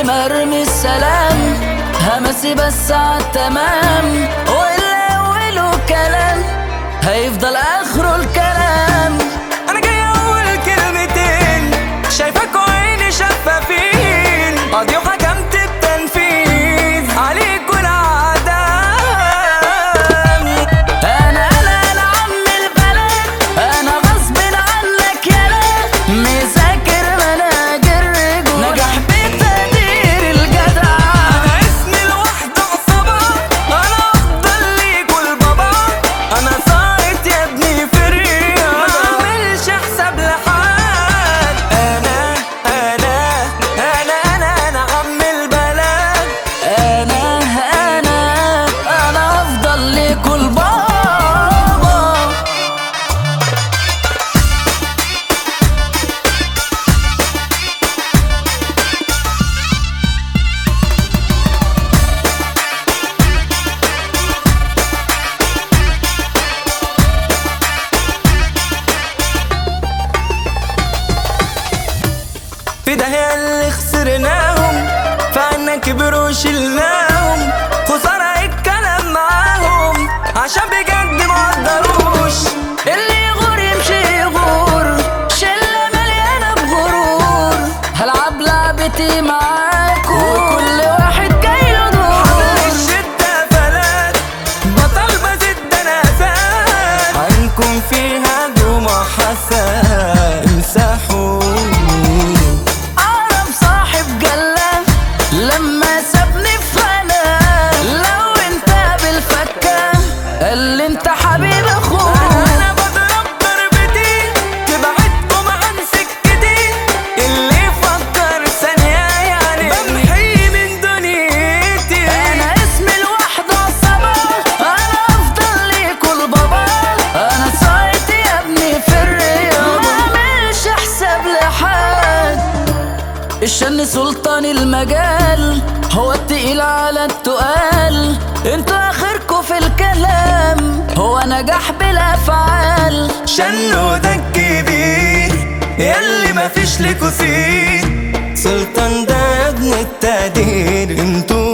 مرمي السلام همسي بس عالتمام واللي أوله كلام هيفضل آخره الكلام انا جاي اقول كلمتين شايفك وعيني شفافين قاضي وحكمت بتنفيذ عليك والعدم أنا أنا أنا عم البلد أنا غصب عنك يالا مذاكر مناجر رجول نجح بتقدير الجدع انا اسمي لوحده عصابة انا افضل ليك والبابا انا ساقط يا ابني في الرياض ما تعملش حساب لحد انا انا انا انا انا عم البلد أنا أنا أنا أفضل لكل بابا في ده اللي خسرناهم فعنا كبروا وشلناهم خسارة الكلام معاهم عشان بجد ما قدروش اللي يغور يمشي يغور شلة مليانة بغرور هلعب لعبتي معاك وكل واحد جاي له حبل دور الشدة فلات بطل بزد نفات عنكم فيها جمعة حسن امسحوني أعرف صاحب جلة لما سابني في فنا لو انت بالفكة قال لي انت حبيب اخوك انا بضرب ضربتي تبعدكم عن سكتي اللي يفكر ثانية يعني بمحي من دنيتي انا اسمي لوحده عصابة انا افضل لكل بابا انا سايت يا ابني في الرياض ما اعملش حساب لحد الشن سلطان المجال هو التقيل على التقال انتوا اخركوا في الكلام هو نجاح بالافعال شنو ده الكبير ياللي مفيش لكوا سير سلطان ده يا ابن التقدير انتوا